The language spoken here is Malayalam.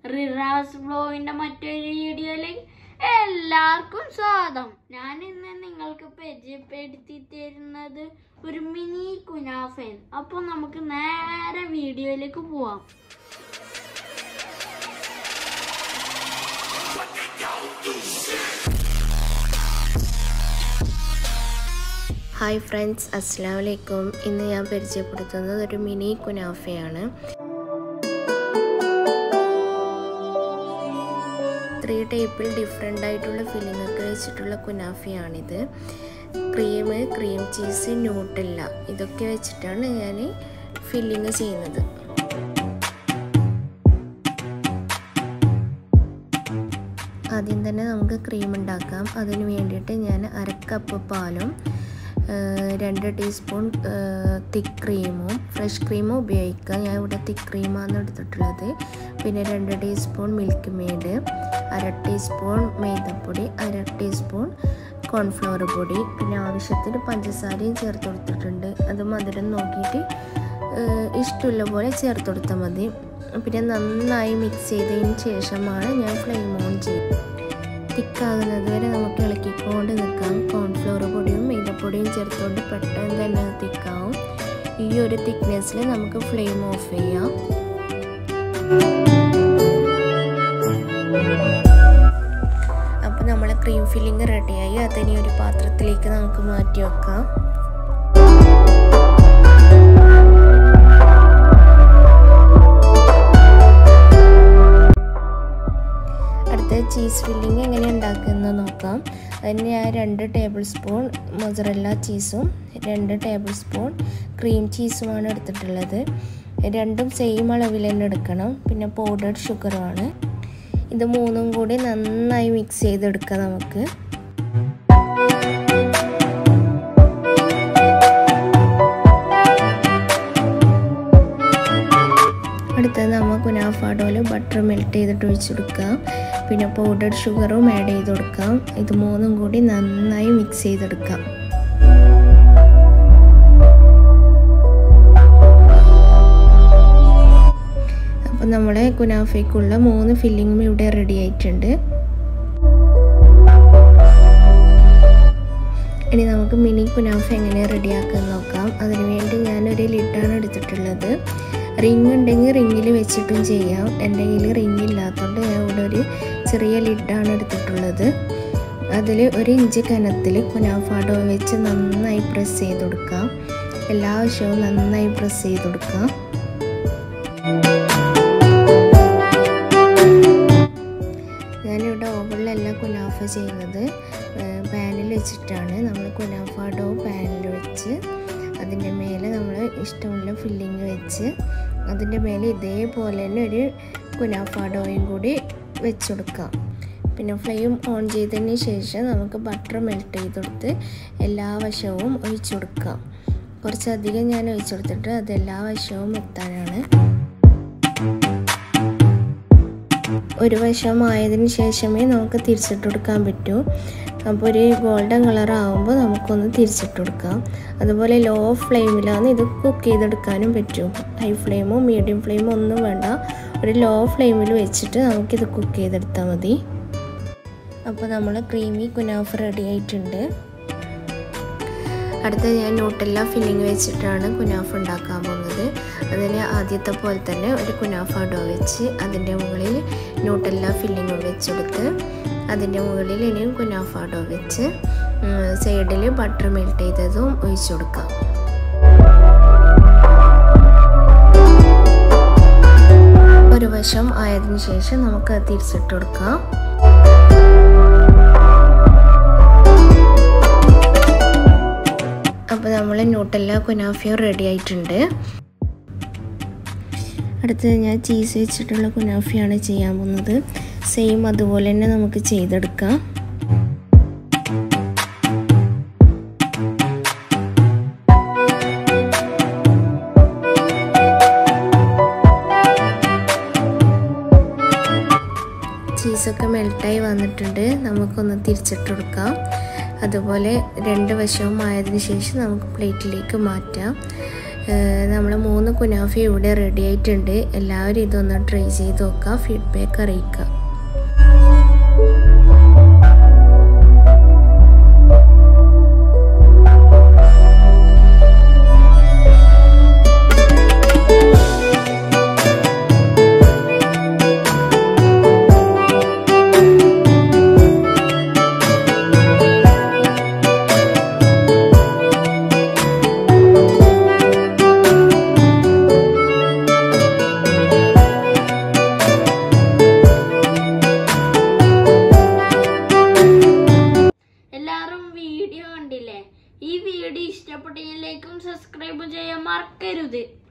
റിറാസ് ബ്ലോഗിന്റെ മറ്റൊരു വീഡിയോയിലേക്ക് എല്ലാവർക്കും സ്വാഗതം ഞാൻ ഇന്ന് നിങ്ങൾക്ക് പരിചയപ്പെടുത്തി തരുന്നത് ഒരു മിനി കുനാഫൻ അപ്പോൾ നമുക്ക് നേരെ വീഡിയോയിലേക്ക് പോവാം ഹായ് ഫ്രണ്ട്സ് അസ്സാം വലൈക്കും ഇന്ന് ഞാൻ പരിചയപ്പെടുത്തുന്നത് ഒരു മിനി കുനാഫയാണ് ത്രീ ടൈപ്പിൽ ഡിഫറെൻ്റ് ആയിട്ടുള്ള ഫില്ലിംഗ് ഒക്കെ വെച്ചിട്ടുള്ള കുനാഫയാണിത് ക്രീം ക്രീം ചീസ് ന്യൂട്ടില്ല ഇതൊക്കെ വെച്ചിട്ടാണ് ഞാൻ ഫില്ലിങ് ചെയ്യുന്നത് ആദ്യം തന്നെ നമുക്ക് ക്രീം ഉണ്ടാക്കാം അതിന് വേണ്ടിയിട്ട് ഞാൻ അര കപ്പ് പാലും രണ്ട് ടീസ്പൂൺ തിക്ക് ക്രീമും ഫ്രഷ് ക്രീമും ഉപയോഗിക്കുക ഞാൻ ഇവിടെ തിക്ക് ക്രീമാണ് എടുത്തിട്ടുള്ളത് പിന്നെ രണ്ട് ടീസ്പൂൺ മിൽക്ക് മെയ്ഡ് അര ടീസ്പൂൺ മൈദപ്പൊടി അര ടീസ്പൂൺ കോൺഫ്ലവർ പൊടി പിന്നെ ആവശ്യത്തിന് പഞ്ചസാരയും ചേർത്ത് കൊടുത്തിട്ടുണ്ട് അത് മധുരം നോക്കിയിട്ട് ഇഷ്ടമുള്ള പോലെ ചേർത്ത് കൊടുത്താൽ മതി പിന്നെ നന്നായി മിക്സ് ചെയ്തതിന് ശേഷമാണ് ഞാൻ ഫ്ലെയിം ഓൺ ചെയ്യുന്നത് തിക്കാകുന്നത് വരെ നമുക്ക് ഇളക്കിക്കൊണ്ട് നിൽക്കാം കോൺഫ്ലവർ പൊടിയും മൈദപ്പൊടിയും ചേർത്തുകൊണ്ട് പെട്ടെന്ന് തന്നെ തിക്കാവും ഈ ഒരു തിക്നെസ്സിൽ നമുക്ക് ഫ്ലെയിം ഓഫ് ചെയ്യാം അപ്പോൾ നമ്മളെ ക്രീം ഫില്ലിങ് റെഡിയായി അതിനെ ഒരു പാത്രത്തിലേക്ക് നമുക്ക് മാറ്റി വെക്കാം അടുത്ത ചീസ് ഫില്ലിങ് എങ്ങനെ ഉണ്ടാക്കുന്നത് നോക്കാം അതിന് ഞാൻ രണ്ട് ടേബിൾ സ്പൂൺ മൊസറല്ല ചീസും രണ്ട് ടേബിൾ സ്പൂൺ ക്രീം ചീസുമാണ് എടുത്തിട്ടുള്ളത് രണ്ടും സെയിം അളവിൽ തന്നെ എടുക്കണം പിന്നെ പൗഡർഡ് ഷുഗറുമാണ് ഇത് മൂന്നും കൂടി നന്നായി മിക്സ് ചെയ്തെടുക്കാം നമുക്ക് അടുത്തത് നമ്മൾ കുനാഫാഡോയിൽ ബട്ടർ മെൽറ്റ് ചെയ്തിട്ട് ഒഴിച്ചു കൊടുക്കാം പിന്നെ പൗഡർഡ് ഷുഗറും ആഡ് ചെയ്ത് കൊടുക്കാം ഇത് മൂന്നും കൂടി നന്നായി മിക്സ് ചെയ്തെടുക്കാം അപ്പോൾ നമ്മുടെ കുനാഫയ്ക്കുള്ള മൂന്ന് ഫില്ലിങ്ങും ഇവിടെ റെഡി ആയിട്ടുണ്ട് ഇനി നമുക്ക് മിനി കുനാഫ എങ്ങനെ റെഡിയാക്കാൻ നോക്കാം അതിനുവേണ്ടി ഞാനൊരു ലിഡാണ് എടുത്തിട്ടുള്ളത് റിങ് ഉണ്ടെങ്കിൽ റിങ്ങിൽ വെച്ചിട്ടും ചെയ്യാം എൻ്റെ കയ്യിൽ റിങ് ഇല്ലാത്തതുകൊണ്ട് ഞാൻ ഇവിടെ ഒരു ചെറിയ ലിഡാണ് എടുത്തിട്ടുള്ളത് അതിൽ ഒരു ഇഞ്ച് കനത്തിൽ കുനാഫാഡോ വെച്ച് നന്നായി പ്രസ് ചെയ്ത് കൊടുക്കാം എല്ലാ വശവും നന്നായി പ്രസ് ചെയ്ത് കൊടുക്കാം ഞാനിവിടെ ഓവനിലല്ല കുനാഫ ചെയ്യുന്നത് പാനിൽ വെച്ചിട്ടാണ് നമ്മൾ കുനാഫ ഡോ പാനിൽ വെച്ച് അതിൻ്റെ മേലെ നമ്മൾ ഇഷ്ടമുള്ള ഫില്ലിങ് വെച്ച് അതിൻ്റെ മേലെ ഇതേപോലെ തന്നെ ഒരു കുനാഫ ഡോയും കൂടി വെച്ച് കൊടുക്കാം പിന്നെ ഫ്ലെയിം ഓൺ ചെയ്തതിന് ശേഷം നമുക്ക് ബട്ടർ മെൽറ്റ് ചെയ്ത് കൊടുത്ത് എല്ലാ വശവും ഒഴിച്ചു കൊടുക്കാം കുറച്ചധികം ഞാൻ ഒഴിച്ചു കൊടുത്തിട്ട് അത് എല്ലാ വശവും എത്താനാണ് ഒരു വശം ആയതിനു ശേഷമേ നമുക്ക് തിരിച്ചിട്ട് കൊടുക്കാൻ പറ്റൂ അപ്പോൾ ഒരു ഗോൾഡൻ കളർ ആകുമ്പോൾ നമുക്കൊന്ന് തിരിച്ചിട്ട് കൊടുക്കാം അതുപോലെ ലോ ഫ്ലെയിമിലാണ് ഇത് കുക്ക് ചെയ്തെടുക്കാനും പറ്റും ഹൈ ഫ്ലെയിമോ മീഡിയം ഫ്ലെയിമോ ഒന്നും വേണ്ട ഒരു ലോ ഫ്ലെയിമിൽ വെച്ചിട്ട് നമുക്കിത് കുക്ക് ചെയ്തെടുത്താൽ മതി അപ്പോൾ നമ്മൾ ക്രീമി കുനാഫ് റെഡി ആയിട്ടുണ്ട് അടുത്ത ഞാൻ ന്യൂട്ടെല്ല ഫില്ലിങ് വെച്ചിട്ടാണ് കുനാഫ് ഉണ്ടാക്കാൻ പോകുന്നത് അതിന് ആദ്യത്തെ പോലെ തന്നെ ഒരു കുനാഫ ഡോ വെച്ച് അതിൻ്റെ മുകളിൽ ന്യൂട്ടെല്ല ഫില്ലിങ് വെച്ചെടുത്ത് അതിൻ്റെ മുകളിൽ ഇനിയും കുനാഫ ഡോ വെച്ച് സൈഡിൽ ബട്ടർ മെൽറ്റ് ചെയ്തതും ഒഴിച്ചു കൊടുക്കാം ഒരു വശം ആയതിനു ശേഷം നമുക്ക് തിരിച്ചിട്ട് കൊടുക്കാം അപ്പോൾ നമ്മൾ ന്യൂട്ടെല്ല കുനാഫിയോ റെഡി ആയിട്ടുണ്ട് അടുത്തത് ഞാൻ ചീസ് വെച്ചിട്ടുള്ള കുനാഫിയാണ് ചെയ്യാൻ പോകുന്നത് സെയിം അതുപോലെ തന്നെ നമുക്ക് ചെയ്തെടുക്കാം ചീസൊക്കെ മെൽട്ടായി വന്നിട്ടുണ്ട് നമുക്കൊന്ന് തിരിച്ചിട്ട് കൊടുക്കാം അതുപോലെ രണ്ട് വശവും ആയതിനു ശേഷം നമുക്ക് പ്ലേറ്റിലേക്ക് മാറ്റാം നമ്മൾ മൂന്ന് കുനാഫി ഇവിടെ റെഡി ആയിട്ടുണ്ട് എല്ലാവരും ഇതൊന്ന് ട്രൈ ചെയ്ത് നോക്കുക ഫീഡ്ബാക്ക് അറിയിക്കുക എല്ലാവരും വീഡിയോ കണ്ടില്ലേ ഈ വീഡിയോ ഇഷ്ടപ്പെട്ടെങ്കിൽ ലൈക്കും സബ്സ്ക്രൈബും ചെയ്യാൻ മറക്കരുത്